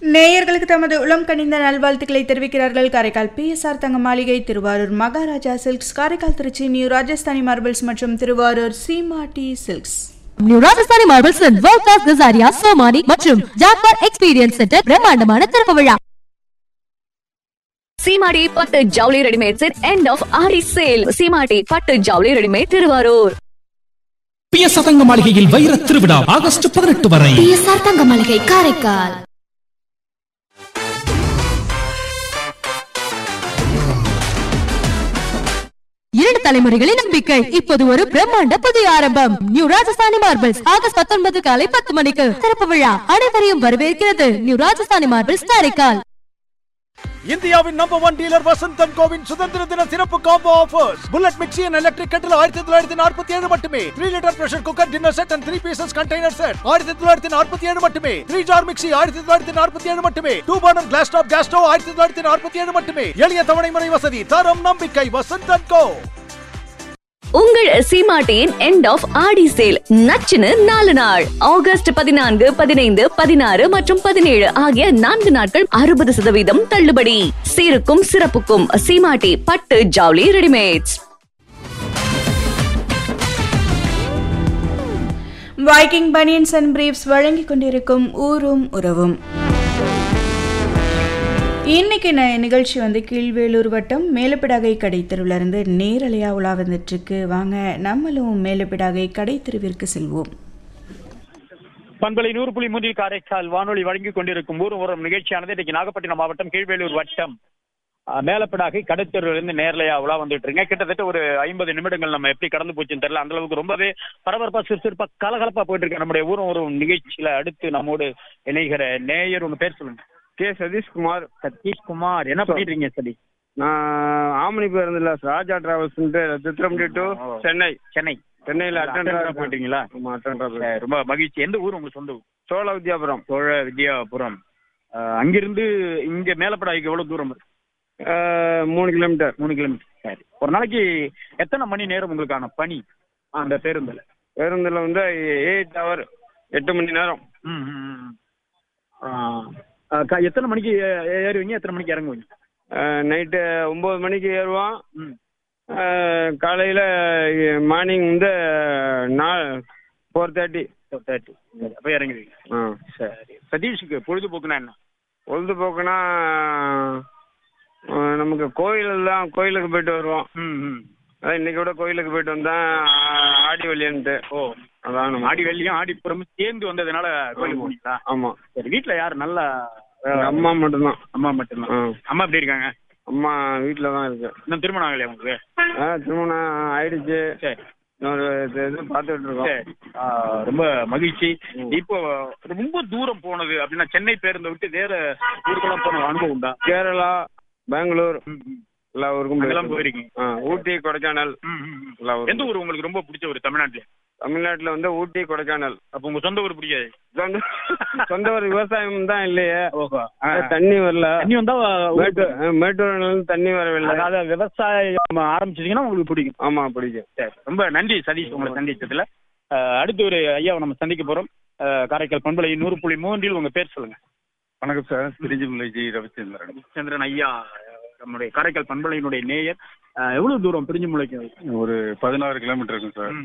நேயர்களுக்கு தமது உளம் கனிந்த நல்வாழ்த்துக்களை தெரிவிக்கிறார்கள் Karaikal PSR Thanga Maligai Thiruvarur Maharaja silks Karaikal Trichy new Rajasthani marbles மற்றும் Thiruvarur Seematti silks new Rajasthani marbles world class Kajaria Somany மற்றும் ஜாக்வார் எக்ஸ்பீரியன்ஸ் சென்டர் பிரம்மாண்டமான திறப்பு விழா சீமாடி பட்டு ஜவுளி readymades end of Aadi sale Seematti பட்டு ஜவுளி ரெடிமேட் திருவாரூர் பிஎஸ் சதங்க மாளிகையில் வைர திருவிழா ஆகஸ்ட் பதினெட்டு வரை பிஎஸ்ஆர் தங்க மாளிகை காரைக்கால் இரண்டு தலைமுறைகளின் நம்பிக்கை இப்போது ஒரு பிரம்மாண்ட புதிய ஆரம்பம் நியூ ராஜஸ்தானி மார்பிள்ஸ் ஆகஸ்ட் பத்தொன்பது காலை பத்து மணிக்கு திறப்பு விழா அனைவரையும் வரவேற்கிறது நியூ ராஜஸ்தானி மார்பிள்ஸ் காரைக்கால் இந்தியாவின் நம்பர் ஒன் டீலர் வசந்தன் கோவின் சுதந்திர தின சிறப்பு combo offers bullet mixie and electric kettle ஆயிரத்தி தொள்ளாயிரத்தி நாற்பத்தி ஏழு மட்டுமே three litre pressure cooker dinner set and three pieces container set ஆயிரத்தி தொள்ளாயிரத்தி நாற்பத்தி ஏழு மட்டுமே த்ரீ ஜார் மிக்சி ஆயிரத்தி தொள்ளாயிரத்தி நாற்பத்தி ஏழு மட்டுமே two burner glass top gas stove ஆயிரத்தி தொள்ளாயிரத்தி நாற்பத்தி ஏழு மட்டுமே எளிய தவணை முறை வசதி தரம் நம்பிக்கை வசந்தன் கோ உங்கள் சீமாட்டியின் எண்ட் ஆஃப் ஆடி சேல் நச்சுன்னு நாலு நாள் ஆகஸ்ட் பதினான்கு பதினைந்து பதினாறு மற்றும் பதினேழு ஆகிய நான்கு நாட்கள் அறுபது சதவீதம் தள்ளுபடி சீருக்கும் சிறப்புக்கும் சீமாட்டி பட்டு ஜவுளி readymades Viking banians and briefs வழங்கிக் கொண்டிருக்கும் ஊரும் உறவும் இன்னைக்கு ந- நிகழ்ச்சி வந்து கீழ்வேலூர் வட்டம் மேலப்பிடாகை கடைத்தெருவிலிருந்து நேரலையா உலா வந்துட்டுருக்கு வாங்க நம்மளும் மேலப்பிடாகை கடைத்தெருவிற்கு செல்வோம் பண்பலை நூறு புள்ளி மூன்றில் காரைக்கால் வானொலி வழங்கிக் கொண்டிருக்கும் ஊரும் உரம் நிகழ்ச்சியானது இன்னைக்கு நாகப்பட்டினம் மாவட்டம் கீழ்வேலூர் வட்டம் அஹ், மேலப்படாகை கடத்தெருவிலிருந்து நேர்லையா உலா வந்துட்டு இருங்க கிட்டத்தட்ட ஒரு ஐம்பது நிமிடங்கள் நம்ம எப்படி கடந்து போச்சுன்னு தெரியல அந்த அளவுக்கு ரொம்பவே பரபரப்பா சுறுசுறுப்பா கலகலப்பா போயிட்டு இருக்கு நம்முடைய ஊரும் உரம் நிகழ்ச்சியில அடுத்து நம்மோடு இணைகிற நேயர் உங்க பேர் சொல்லுங்க கே சதீஷ்குமார் சதீஷ்குமார் என்ன பண்ணிட்டு இருக்கீங்க சதீஷ் நான் ஆமணி பேருந்துல ராஜா டிராவல்ஸ்ன்ட்டு திருத்தம்பட்டி டு சென்னை சென்னை சென்னையில் attendant ஆ அட்டெண்டர் போயிட்டீங்களா ஆமா அட்டெண்டர் சரி, ரொம்ப மகிழ்ச்சி எந்த ஊர் உங்களுக்கு சொந்த ஊர் சோழ வித்யாபுரம் சோழ வித்யாபுரம் அஹ், அங்கிருந்து இங்க மேலப்படாய்க்கு எவ்வளவு தூரம் இருக்கு? அஹ், மூணு கிலோமீட்டர் மூணு கிலோமீட்டர் சரி ஒரு நாளைக்கு எத்தனை மணி நேரம் உங்களுக்கான பணி அந்த பேருந்துல பேருந்துல வந்து எயிட் ஹவர் எட்டு மணி நேரம் ம், ம், ம். ஆ, ஆ, க- எத்தனை மணிக்கு ஏ- ஏறுவீங்க எத்தனை மணிக்கு இறங்குவீங்க நைட்டு ஒம்பது மணிக்கு ஏறுவோம் ம். அஹ், காலையில மார்னிங் வந்து நா ஃபோர் தேர்ட்டி தேர்ட்டி அப்போ இறங்குவீங்க ஆ சரி சதீஷுக்கு பொழுதுபோக்குனா என்ன பொழுதுபோக்குனா அஹ், நமக்கு கோயில் தான் கோயிலுக்கு போயிட்டு வருவோம் ம் ம் அதான் இன்னைக்கு கூட கோயிலுக்கு போயிட்டு வந்தேன் ஆ- ஆடி வழியன்ட்டு ஓ அதான் நம்ம ஆடி வெள்ளியும் ஆடி புறமும் சேர்ந்து வந்ததுனால கோயிலுக்கு போனீங்களா ஆமா சரி வீட்ல யார் நல்லா எங்க அம்மா மட்டும்தான் அம்மா மட்டும்தான் ஆ. அம்மா எப்படி இருக்காங்க அம்மா வீட்டில தான் இருக்கு இன்னும் திருமணம் ஆகலையா உங்களுக்கு ஆ திருமணம் ஆயிடுச்சு சரி இன்னொரு இது இது பார்த்துட்டு இருக்கோம் சரி ஆ, ரொம்ப மகிழ்ச்சி இப்போ ரொம்ப தூரம் போனது அப்படின்னா சென்னை பேருந்தை விட்டு வேற ஊருக்கெல்லாம் போன அனுபவம் உண்டா கேரளா பெங்களூர் ம், ம். எல்லா ஊருக்கும் அங்கெல்லாம் போயிருக்கோம். போயிருக்கீங்க ஆ, ஊட்டி கொடைக்கானல் ம், ம், ம். எல்லா ஊருக்கும் எந்த ஊர் உங்களுக்கு ரொம்ப பிடிச்ச ஊர் தமிழ்நாட்டுல தமிழ்நாட்டுல வந்து ஊட்டி கொடைக்கானல் அப்ப உங்க சொந்த ஊர் பிடிக்காது சொந்த சொந்த ஒரு விவசாயம் தான் இல்லையே ஓஹோ தண்ணி வரல தண்ணி வந்தா மேட்டூர் ஆ, மேட்டூர் அணையிலிருந்து தண்ணி வரவில்லை அதாவது விவசாயம் ஆரம்பிச்சிட்டீங்கன்னா உங்களுக்கு பிடிக்கும் ஆமா பிடிக்கும் சரி ரொம்ப நன்றி சதீஷ் உங்களை சந்திச்சதுல அஹ், அடுத்து ஒரு ஐயாவை நம்ம சந்திக்க போறோம் அஹ், காரைக்கால் பண்பலை நூறு புள்ளி மூன்றில் உங்க பேர் சொல்லுங்க வணக்கம் சார் திருச்சிமலை ஜி ரவிச்சந்திரன் சந்திரன் ஐயா நம்முடைய காரைக்கால் பண்பலையினுடைய நேயர் அஹ், எவ்வளவு தூரம் பிரிஞ்சு முளைக்கும் ஒரு பதினாறு கிலோமீட்டர் இருக்கும் சார்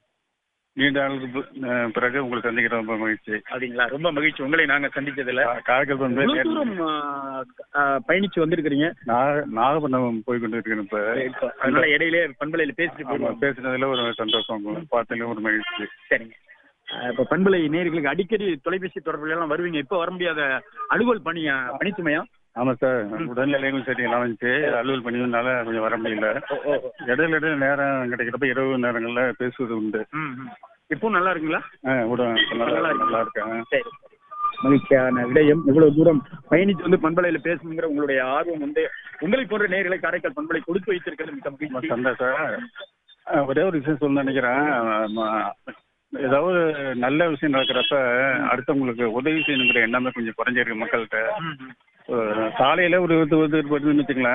நீண்ட நாளுக்கு பி- அஹ் பிறகு உங்களை சந்திக்கிற ரொம்ப மகிழ்ச்சி அப்படிங்களா ரொம்ப மகிழ்ச்சி உங்களை நாங்க சந்திச்சதுல கா- காரைக்கால் பண்பு எவ்வளவு தூரம் அஹ், அஹ், பயணிச்சு வந்திருக்கிறீங்க நாக நாகப்பட்டினம் போய் கொண்டு இருக்கிறேன் இப்ப அதனால இடையிலே பண்பலையில பேசிட்டு ஆமா, போயிருவோம் பேசுனதுல ஒரு சந்தோஷம் பார்த்ததுல ஒரு மகிழ்ச்சி சரிங்க அஹ் இப்ப பண்பலை நேயர்களுக்கு அடிக்கடி தொலைபேசி தொடர்புல எல்லாம் வருவீங்க இப்ப வர முடியாத அலுவல் பணியா பணிச்சுமையா ஆமா சார் உடல்நிலைகள் சரி எல்லாம் வந்துச்சு அலுவல் பண்ணியதுனால கொஞ்சம் வர முடியல இடையில இடையில நேரம் கிடைக்கிறப்ப இரவு நேரங்கள்ல பேசுவது உண்டு ம், ம். இப்போ நல்லா இருக்குங்களா அஹ் உட- நல்லா நல்லா இருக்கேன் சரி மகிழ்ச்சியான விடயம் இவ்வளவு தூரம் பயணித்து வந்து பண்பலையில பேசணுங்கிற உங்களுடைய ஆர்வம் வந்து உங்களை போன்ற நேர்களை காரைக்கால் பண்பலை கொடுத்து வைத்திருக்கிறது மிக ரொம்ப மகிழ்ச்சி சந்தோஷம் அஹ் ஒரே ஒரு விஷயம் சொல்ல நினைக்கிறேன் ஆமா. ஏதாவது நல்ல விஷயம் நடக்கிறப்ப அடுத்தவங்களுக்கு உதவி செய்யணுங்கிற எண்ணமே கொஞ்சம் குறைஞ்சிருக்கு மக்கள்கிட்ட ம், ம். அஹ் சாலையில ஒரு ஒருத்தர் ஒருத்தர் வருதுன்னு வச்சுங்களேன்